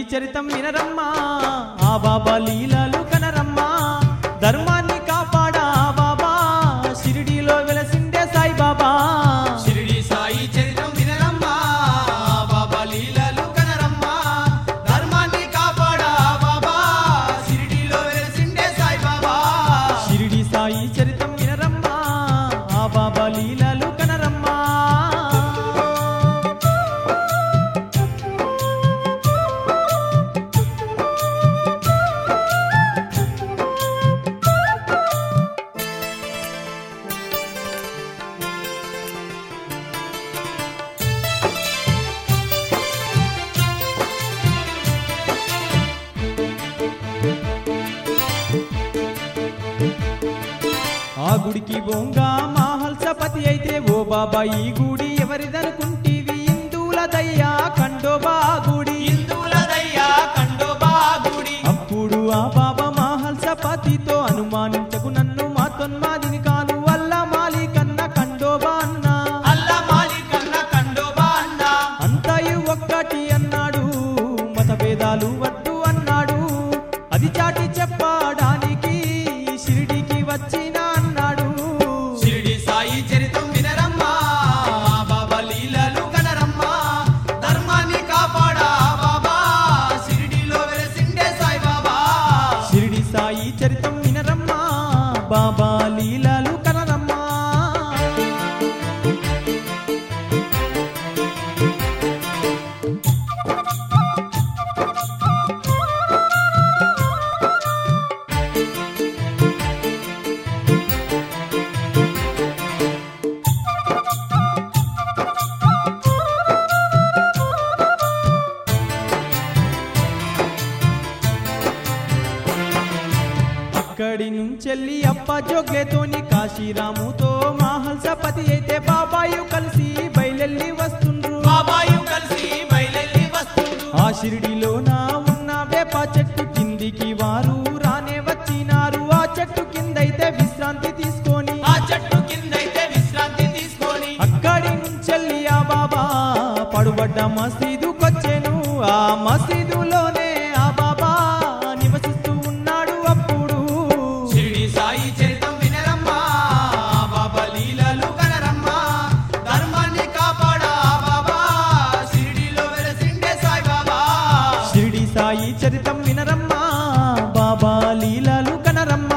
చరితం వినరమ్మా ఆ బాబా లీలలు కనరమ్మా ధర్మాన్ని కాపాడా బాబా షిరిడిలో వెలసిండే సాయిబాబా షిరిడి సాయి చరిత్రం వినరమ్మా బాబా లీలలు కనరమ్మా ధర్మాన్ని కాపాడా బాబా షిరిడిలో వెలిసిండే సాయి బాబా షిరిడి సాయి చరితం వినరమ్మా ఆ బాబా లీలలు కనరమ్మా ఆ గుడికి బొంగా మాహల్సపతి అయితే ఓ బాబా ఈ గుడి ఎవరిదనుకుంటీవి హిందువుల దయ్యా కండోబా గుడి హిందువుల దయ్యా కండోబా గుడి అప్పుడు ఆ బాబా మాహల్సపతితో అనుమానించకు నన్ను మా తొన్మాదిని కాను వల్ల మాలి కన్న కండోబా అన్నా అల్లా మాలి కన్న కండోబా అన్నా అంతయు ఒక్కటి అన్నాడు మతభేదాలు వద్దు అన్నాడు అది చాటి చెప్పడానికి షిరిడికి వచ్చిన అన్నాడు షిరిడి సాయి చరితం వినరమ్మా బాబా లీలలు కనరమ్మా ధర్మాన్ని కాపాడా బాబా షిరిడిలో వెలసిండే సాయి బాబా షిరిడి సాయి చరితం వినరమ్మా బాబా లీలలు కనరమ్మా అక్కడి నుంచెల్లి అప్ప జోగ్యతోని కాశీరాముతో మాహల్సపతి అయితే బాబాయు కలిసి బయలెల్లి వస్తుండ్రు బాబాయు కలిసి బయలెల్లి వస్తుండు ఆ షిరిడిలోన ఉన్న వేప చెట్టు కిందికి వారు రానే వచ్చినారు ఆ చెట్టు కిందైతే విశ్రాంతి తీసుకొని ఆ చెట్టు కిందైతే విశ్రాంతి తీసుకొని అక్కడి నుంచెల్లి ఆ బాబా పడుబడ్డ మసీదుకొచ్చెను ఆ మసీదులోనే ఆ బాబా నివసిస్తూ ఉన్నాడు అప్పుడు షిరిడి సాయి చరితం వినరమ్మా బాబా లీలలు కనరమ్మా ధర్మాన్ని కాపాడా బాబా షిరిడిలో వెలసిండే సాయి బాబా షిరిడి సాయి చరితం వినరమ్మా బాబా లీలలు కనరమ్మా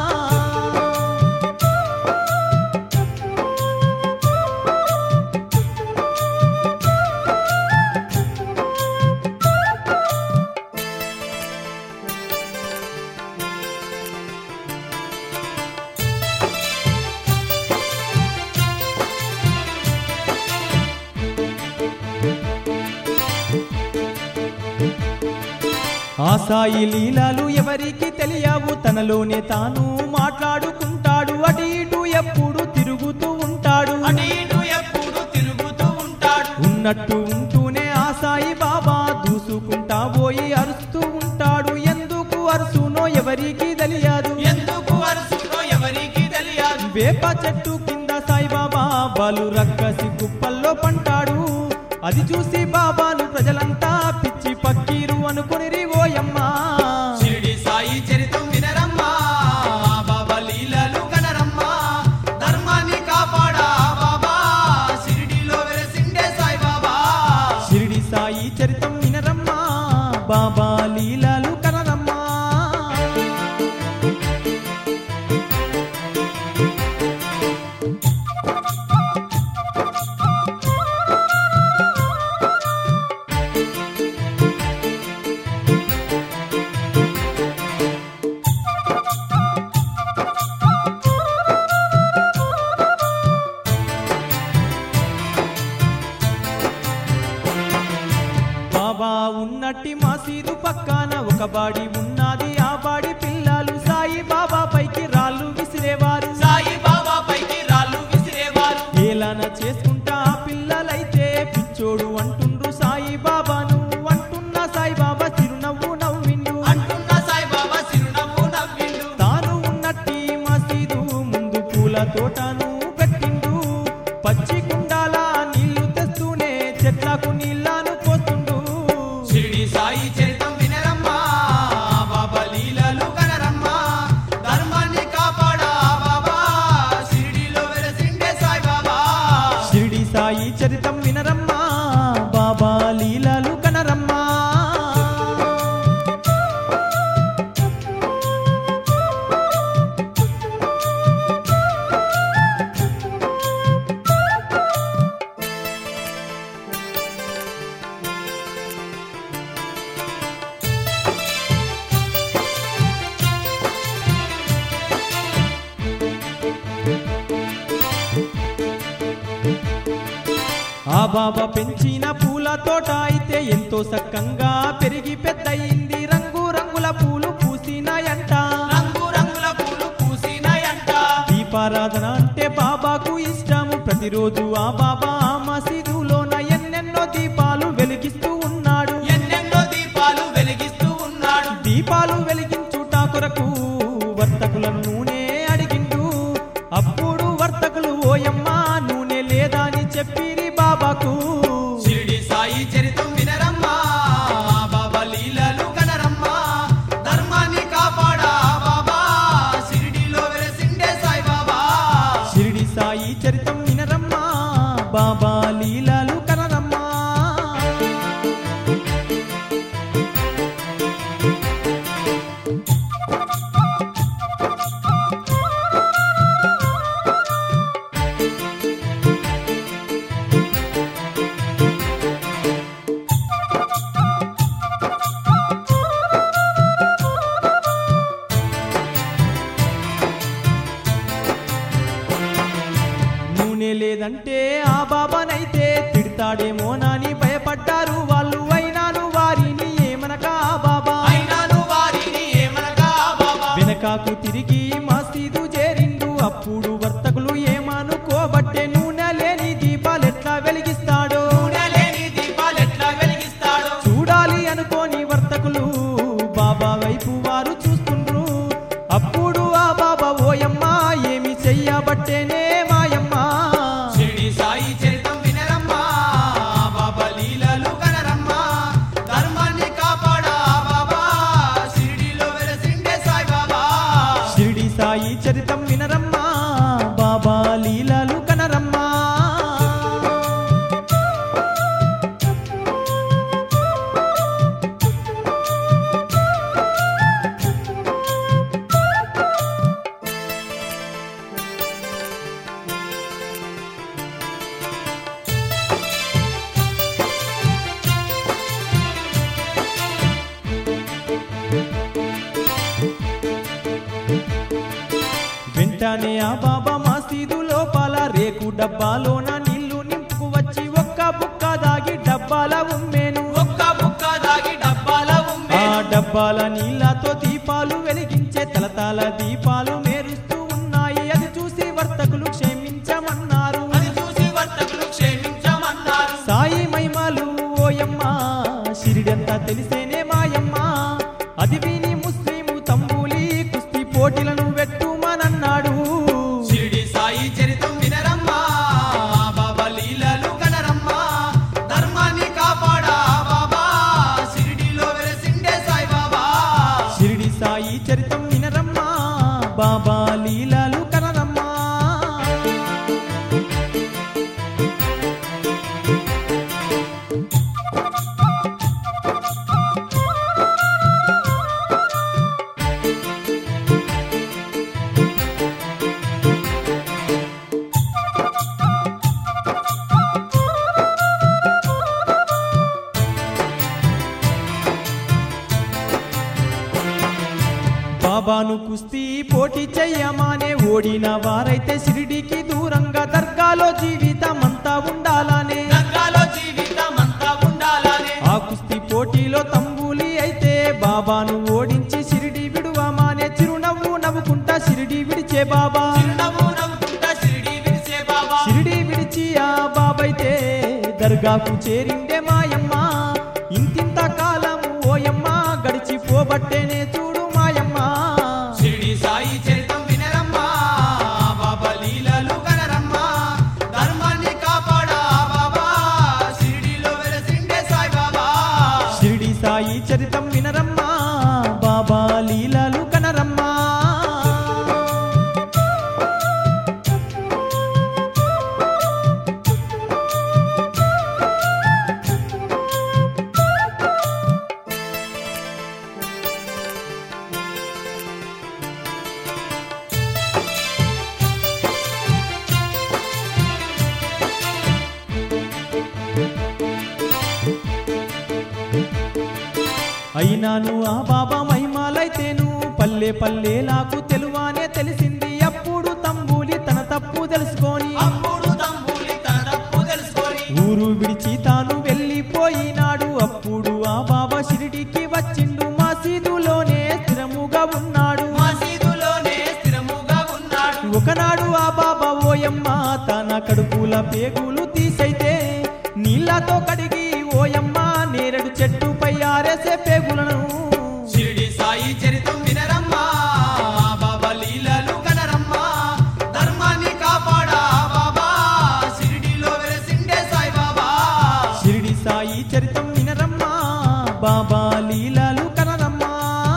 ఆ సాయి లీలలు ఎవరికి తెలియవు తనలోనే తాను మాట్లాడుకుంటాడు అటు ఇటు ఎప్పుడు తిరుగుతూ ఉంటాడు అటు ఇటు ఎప్పుడు తిరుగుతూ ఉంటాడు ఉన్నట్టు ఉంటూనే ఆ సాయి బాబా దూసుకుంటా పోయి అరుస్తూ ఉంటాడు ఎందుకు అరుసునో ఎవరికి తెలియదు ఎందుకు అరుసులో ఎవరికి తెలియదు వేప చెట్టు కింద సాయిబాబా బాలు రక్కసి కుప్పల్లో పంటాడు అది చూసి బాబాను ప్రజలంతా పిచ్చి పక్కీరు అనుకుని ఓయమ్మా షిరిడి సాయి చరితం వినరమ్మా బాబా లీలలు కనరమ్మా ధర్మాన్ని కాపాడా బాబా షిరిడిలో వెలసిండే సాయి బాబా షిరిడి సాయి చరితం వినరమ్మా బాబా లీలలు కనరమ్మా బాబా ఉన్నట్టి మసీదు పక్కన ఒక బాడి ఉన్నది ఆ బాడి పిల్లలు సాయి బాబా పైకి రాళ్ళు విసిరేవారు సాయి బాబా పైకి రాళ్ళు విసిరేవారు ఏలాన చేసుకుంటా ఆ పిల్లలైతే పిచ్చోడు అంటుండ్రు సాయి బాబాను అంటున్న సాయి బాబా చిరునవ్వు నవ్విండు అంటున్న సాయి బాబా చిరునవ్వు నవ్విండు తాను ఉన్నట్టి మసీదు ముందు పూల తోటను పెట్టిండు పచ్చి కుండాల నీళ్లు తెస్తూనే చెట్లకు నీళ్లను పోస్తుండు షిరిడి సాయి చరిత్ర ఆ బాబా పెంచిన పూల తోట అయితే ఎంతో సక్కంగా పెరిగి పెద్దయింది రంగు రంగుల పూలు పూసినాయంట రంగు రంగుల పూలు పూసినాయంట దీపారాధన అంటే బాబాకు ఇష్టము ప్రతిరోజు ఆ బాబా ఆ మసీదులోన ఎన్నెన్నో దీపాలు వెలిగిస్తూ ఉన్నాడు ఎన్నెన్నో దీపాలు వెలిగిస్తూ ఉన్నాడు దీపాలు వెలిగించుట కొరకు వర్తకులను నూనె అడిగిండు అప్పుడు వర్తకులు ఓయమ్మ నూనె లేదా అని చెప్పిరి బాబాకు షిరిడి సాయి చరితం వినరమ్మా బాబా లీలలు కనరమ్మా ధర్మాన్ని కాపాడా బాబా షిరిడిలో వెలసిండే సాయి బాబా షిరిడి సాయి చరితం వినరమ్మా బాబా లీలాలు కనరమ్మా నూనె లేదంటే ఆ బాబానైతే తిడతాడేమోనని భయపడ్డారు వాళ్ళు అయినాను వారిని ఏమనక ఆ బాబా అయినాను వారిని ఏమనగా బాబా వెనకాకు తిరిగి మసీదు చేరిండు అప్పుడు వర్తకులు ఏమనుకోబట్టే నూనె లేని దీపాలెట్లా వెలిగిస్తాడో నూనె లేని దీపాలు ఎట్లా వెలిగిస్తాడో చూడాలి అనుకోని వర్తకులు బాబా వైపు వారు చూస్తుండ్రు అప్పుడు ఆ బాబా ఓయమ్మ ఏమి చెయ్యబట్టేనే మాయమ్మ షిరిడి సాయి చరితం వినరమ్మా బాబా లీలలు కనరమ్మా ధర్మాన్ని కాపాడా బాబా షిరిడిలో వెలసిండే సాయి బాబా షిరిడి సాయి చరితం వినరమ్మా బాబా లీలాలు కనరమ్మా వెంటనే ఆ బాబా మసీదు లోపల రేకు డబ్బాలోన నీళ్లు నింపుకు వచ్చి ఒక్క బుక్క దాగి డబ్బాల ఉమ్మేను ఒక్క బుక్క దాగి డబ్బాల ఆ ఉమ్మే డబ్బాల నీళ్లతో దీపాలు వెలిగించే తలతాల దీపాలు మేరుస్తూ ఉన్నాయి అది చూసి వర్తకులు క్షమించమన్నారు అది చూసి వర్తకులు క్షమించమన్నారు సాయి మహిమలు ఓయమ్మ షిరిడంతా తెలిసేనే మాయమ్మ అది విని ముస్లిము తంబూలి కుస్తీ పోటీలను పెట్టుమనన్నాడు షిరిడి సాయి చరితం వినరమ్మా బాబా లీలలు కనరమ్మా ధర్మాన్ని కాపాడా బాబా షిరిడిలో వెలసిండే సాయి బాబా షిరిడి సాయి చరితం వినరమ్మా బాబా లీలాలు కనరమ్మా బాబాను కుస్తీ పోటీ చెయ్యమానే ఓడిన వారైతే షిరిడికి దూరంగా దర్గాలో జీవితం అంతా ఉండాలనే రంగాలో జీవితం అంతా ఉండాలనే ఆ కుస్తీ పోటీలో తంబూలి అయితే బాబాను ఓడించి షిరిడి విడువమానే చిరునవ్వు నవ్వుకుంటా షిరిడి విడిచే బాబా చిరునవ్వు నవ్వుకుంటా షిరిడి విడిసే బాబా షిరిడి విడిచి ఆ బాబైతే దర్గాకు చేరిండే మాయమ్మ ఇంతింత కాలము ఓయమ్మ గడిచిపోబట్టేనే చూడు మాయమ్మ షిరిడి సాయి చరితం వినరమ్మా బాబా లీలలు కనరమ్మా ధర్మాన్ని కాపాడా బాబా షిరిడిలో వెలసిండే సాయి బాబా షిరిడి సాయి చరితం వినరమ్మా బాబా లీలాలు కనరమ్మా అయినాను ఆ బాబా మహిమాలైతేను పల్లె పల్లెలాకు తెలువానే తెలిసింది అప్పుడు తంబూలి తన తప్పు తెలుసుకొని అప్పుడు తంబూలి తన తప్పు తెలుసుకొని ఊరు పేగులు తీసైతే నీళ్ళతో కడిగి ఓయమ్మ నేరేడు చెట్టుపై ఆరేసే పేగులను షిరిడి సాయి చరితం వినరమ్మా బాబా లీలలు కనరమ్మా ధర్మాన్ని కాపాడా బాబా షిరిడిలో వెలసిండే సాయి బాబా షిరిడి సాయి చరితం వినరమ్మా బాబా లీలలు కనరమ్మా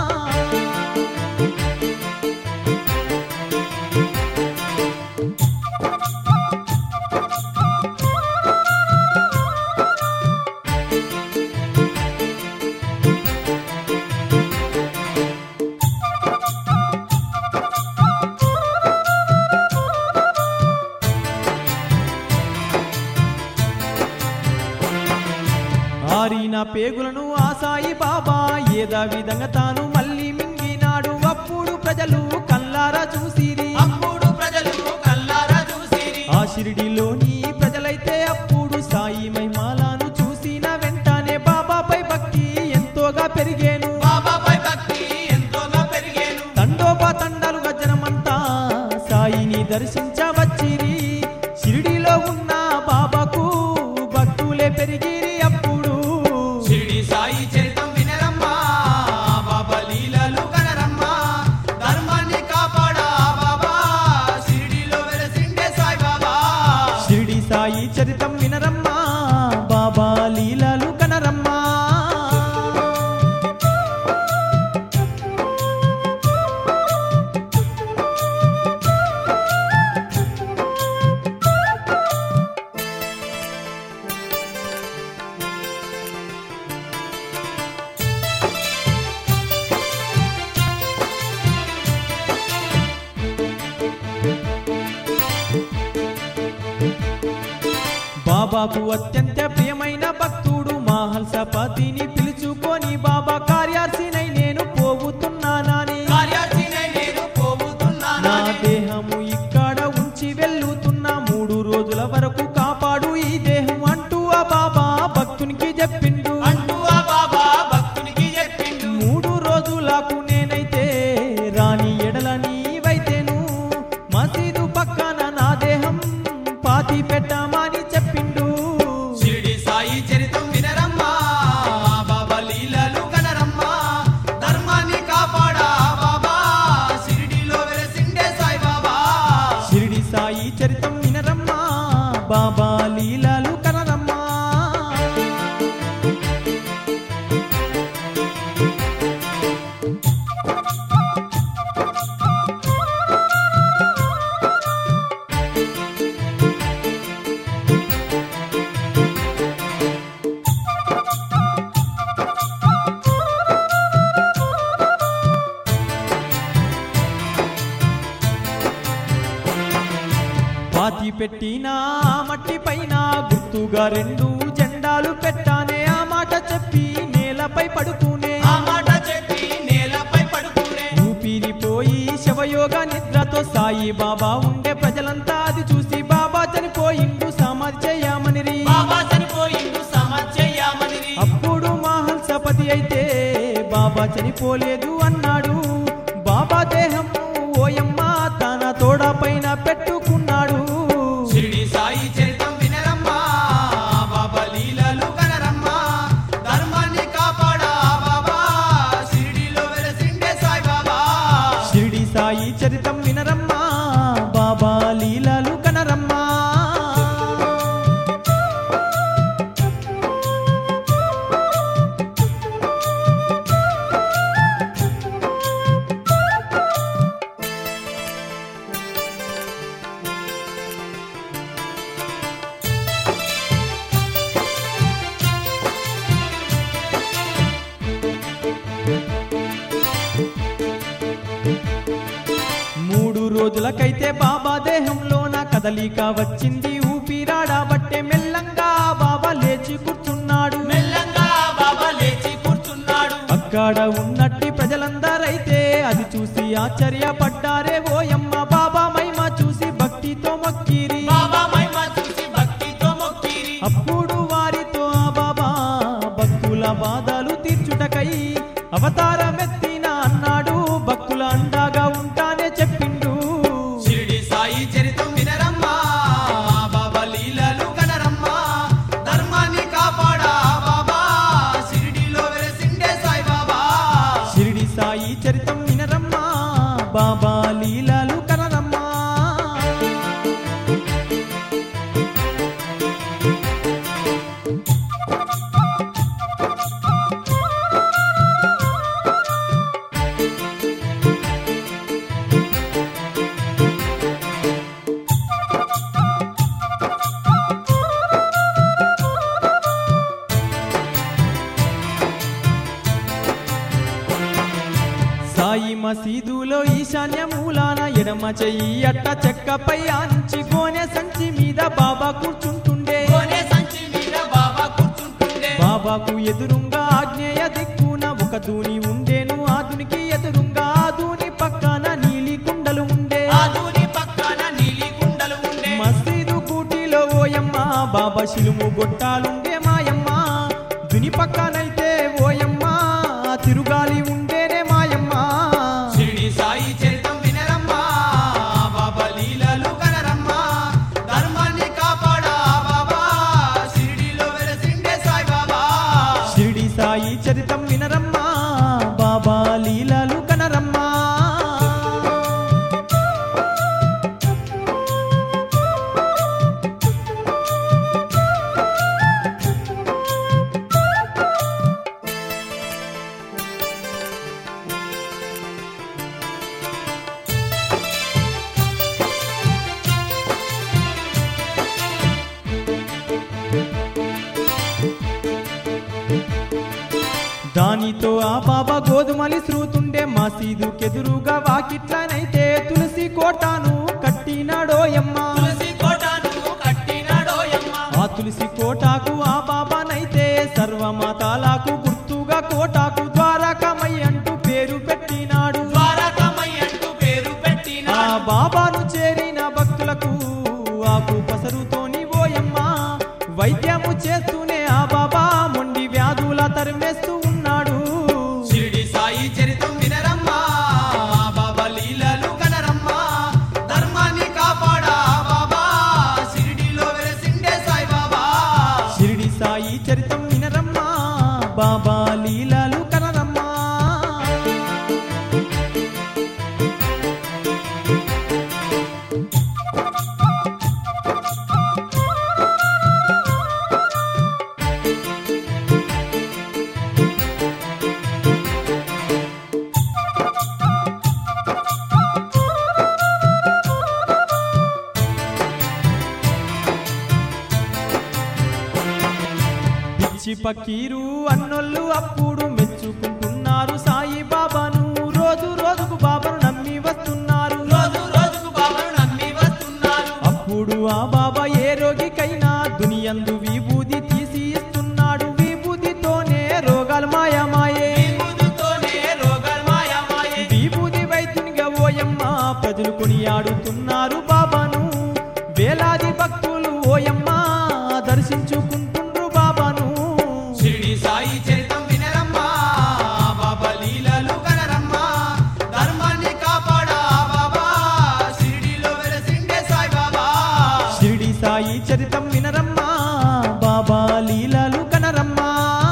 ఆరిన పేగులను ఆ సాయి బాబా ఏదా విధంగా తాను మళ్ళీ మింగినాడు అప్పుడు ప్రజలు కల్లారా చూసిరి అప్పుడు ప్రజలు కల్లారా చూసిరి ఆ షిరిడిలోని ప్రజలైతే అప్పుడు సాయి మహిమాలను చూసిన వెంటనే బాబాపై భక్తి ఎంతోగా పెరిగేను బాబాపై భక్తి ఎంతోగా పెరిగేను తండోపా తండాలు గజనమంతా సాయిని దర్శించవచ్చిరి షిరిడిలో ఉన్న బాబాకు భక్తులే పెరిగిరి అప్పుడు షిరిడి సాయి చరితం వినరమ్మా బాబా లీలలు కనరమ్మా ధర్మాన్ని కాపాడా బాబా షిరిడిలో వెలసిండే సాయి బాబా షిరిడి సాయి చరితం వినరమ్మా బాబా లీలలు కనరమ్మా బాబాకు అత్యంత ప్రియమైన భక్తుడు మహల్సపతిని పిలుచుకొని బాబా కార్యార్సినై నేను పోవుతున్నానని కార్యాచినై నేను నా పోబోతున్నానని దేహము ఇక్కడ ఉంచి వెళ్ళుతున్న మూడు రోజుల వరకు కాపాడు ఈ దేహం అంటూ ఆ బాబా భక్తునికి చెప్పిండు అంటూ ఆ బాబా భక్తునికి చెప్పిండు మూడు రోజులకు నేనైతే రాని ఎడల నీవైతేను మసీదు పక్కన నా దేహం పాతి పెట్టమని చెప్పిండు షిరిడి సాయి చరితం వినరమ్మా బాబా లీలలు కనరమ్మా ధర్మాన్ని కాపాడా బాబా షిరిడిలో వెలసిండే సాయి బాబా షిరిడి సాయి చరితం వినరమ్మా బాబా లీలలు కనరమ్మా పాతి పెట్టిన ఆ మట్టి పైన గుర్తుగా రెండు జెండాలు పెట్టానే ఆ మాట చెప్పి నేలపై పడుతూనే ఆ మాట చెప్పి నేలపై పడుకునే ఊపిరిపోయి శవయోగ నిద్రతో సాయి బాబా ఉండే ప్రజలంతా అది చూసి బాబా చనిపోయిండు సమాధి చేయమనిరి బాబా చనిపోయిండు సమచ్చయ్యామని అప్పుడు మహల్సపతి అయితే బాబా చనిపోలేదు అన్నాడు బాబా దేహం ఓయమ్మ తన తోడ పైన పెట్టుకున్నాడు షిరిడి సాయి చరితం వినరమ్మా బాబా లీలలు కనరమ్మా ధర్మాన్ని కాపాడా బాబా షిరిడిలో వెలసిండే సాయి బాబా షిరిడి సాయి చరితం వినరమ్మా బాబా లీలలు కనరమ్మా మూడు రోజులకైతే బాబా దేహంలోన కదలిక వచ్చింది ఊపిరాడబట్టే మెల్లంగా బాబా లేచి కూర్చున్నాడు మెల్లంగా బాబా లేచి కూర్చున్నాడు అక్కడ ఉన్నట్టి ప్రజలందరైతే అది చూసి ఆశ్చర్యపడ్డారే ఓయమ్మ బాబా మహిమ చూసి భక్తితో మొక్కిరి బాబా మహిమ చూసి భక్తితో మొక్కిరి అప్పుడు వారితో ఆ బాబా భక్తుల బాధలు తీర్చుటకై అవతారమెత్తిన అన్నాడు భక్తుల అండగా ఉంటానే చెప్పిండు షిరిడి సాయి చరితం వినరమ్మా బాబా లీల బాబా లీలలు కనరమ్మా సాయి మసీదులో ఈశాన్య మూలాన ఎడమ చెయ్యి అట్ట చెక్కపై ఆంచి గోనె సంచి మీద బాబా కూర్చుంటుండే కోనే సంచి మీద బాబా కూర్చుంటుండే బాబాకు ఎదురుంగా ఆగ్నేయ దిక్కున ఒక దూని ఉండేను ఆ దునికి ఎదురుంగా ఆ దూని పక్కన నీలి కుండలు ఉండే ఆ దూని పక్కన నీలి కుండలు ఉండే మసీదు కూటిలో ఓయమ్మ బాబా శిలుము గొట్టాలుండే మాయమ్మ దుని పక్కనైతే ఓయమ్మ తిరుగాలి ఉండేనే మాయమ్మ షిరిడి సాయి చరితం వినరమ్మా బాబా లీలలు కనరమ్మా ధర్మాన్ని కాపాడా బాబా షిరిడిలో వెలసిండే సాయి బాబా షిరిడి సాయి చరితం వినరమ్మా బాబా లీలలు కనరమ్మా దానితో ఆ బాబా గోధుమలి శ్రూతుండే మసీదుకెదురుగా వాకిట్లనైతే తులసి కోటాను కట్టినాడోయమ్మ తులసి కోటను కట్టినాడోయమ్మ ఆ తులసి కోటాకు ఆ బాబానైతే సర్వమతాలకు గుర్తుగా కోటాకు ద్వారకమై అంటూ పేరు పెట్టినాడు ద్వారకమై అంటూ పేరు ఆ పెట్టినాడు బాబాను చేరిన భక్తులకు ఆకు పసరుతోని ఓయమ్మ వైద్యము చేస్తూనే ఆ బాబా మొండి వ్యాధుల తరిమేస్తూ ఉన్నాడు షిరిడి సాయి చరితం వినరమ్మా బాబా లీలలు కనరమ్మా ధర్మాన్ని కాపాడా బాబా షిరిడిలో వెలసిండే సాయి బాబా షిరిడి సాయి చరితం వినరమ్మా బాబా లీలలు కనరమ్మా పిచ్చి పకీరు అన్నోళ్ళు అప్పుడు మెచ్చుకుంటున్నారు సాయి బాబాను రోజు రోజుకు బాబాను నమ్మి వస్తున్నారు రోజు రోజుకు బాబాను నమ్మి వస్తున్నారు అప్పుడు ఆ బాబా ఏ రోగికైనా దునియందు విభూది తీసి ఇస్తున్నాడు విభూదితోనే రోగాలు మాయమాయే విభూతితోనే రోగాలు మాయమాయే విభూది వైద్యునిగా ఓయమ్మ ప్రజలు కొనియాడుతున్నారు బాబాను వేలాది భక్తులు ఓయమ్మ దర్శించుకుంటుండ్రు బాబాను షిరిడి సాయి చరితం వినరమ్మా బాబా లీలలు కనరమ్మా ధర్మాన్ని కాపాడా బాబా షిరిడిలో వెలసిండే సాయి బాబా షిరిడి సాయి చరితం వినరమ్మా బాబా లీలలు కనరమ్మా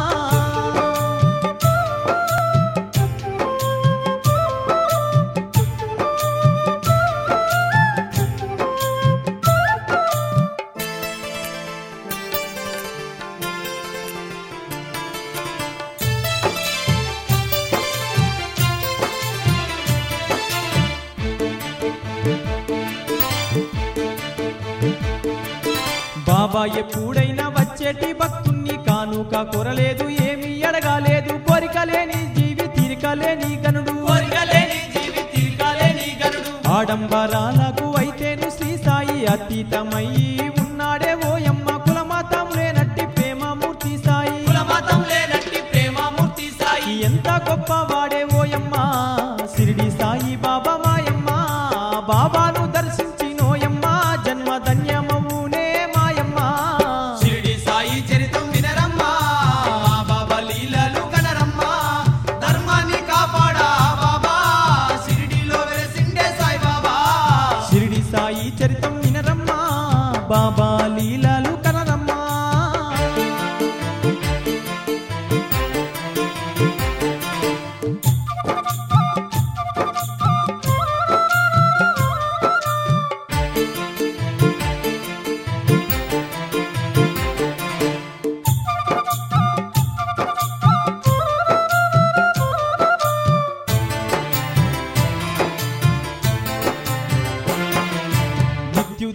బాబా ఎప్పుడైనా వచ్చేటి భక్తుణ్ణి కానుక కొరలేదు ఏమి అడగాలేదు కోరికలేని జీవి తీరికలేని గనుడు కోరికలేని జీవి తీర్కాలేని గరుడు ఆడంబరాలకు అయితేను శ్రీ సాయి అతీతమయ్యి ఉన్నాడే ఓయమ్మ కులమతం లేనట్టి ప్రేమమూర్తి సాయి కులమతం లేనట్టి ప్రేమమూర్తి సాయి ఎంత గొప్పవాడే ఓయమ్మ సిరిడి సాయి బాబా మాయమ్మ బాబాను దర్శించి నోయమ్మ జన్మ ధన్యమవునే మాయమ్మ షిరిడి సాయి చరితం వినరమ్మా బాబా లీలలు కనరమ్మా ధర్మాన్ని కాపాడా బాబా షిరిడిలో వెలసిండే సాయి బాబా షిరిడి సాయి చరితం వినరమ్మా బాబా లీలలు కనరమ్మా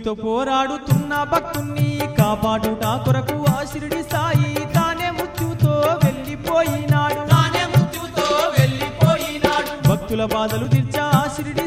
మృత్యువుతో పోరాడుతున్న భక్తుణ్ణి కాపాడుట కొరకు ఆ షిరిడి సాయి తానే మృత్యుతో వెళ్ళిపోయినాడు తానే మృత్యుతో వెళ్ళిపోయినాడు భక్తుల బాధలు తీర్చా ఆ షిరిడి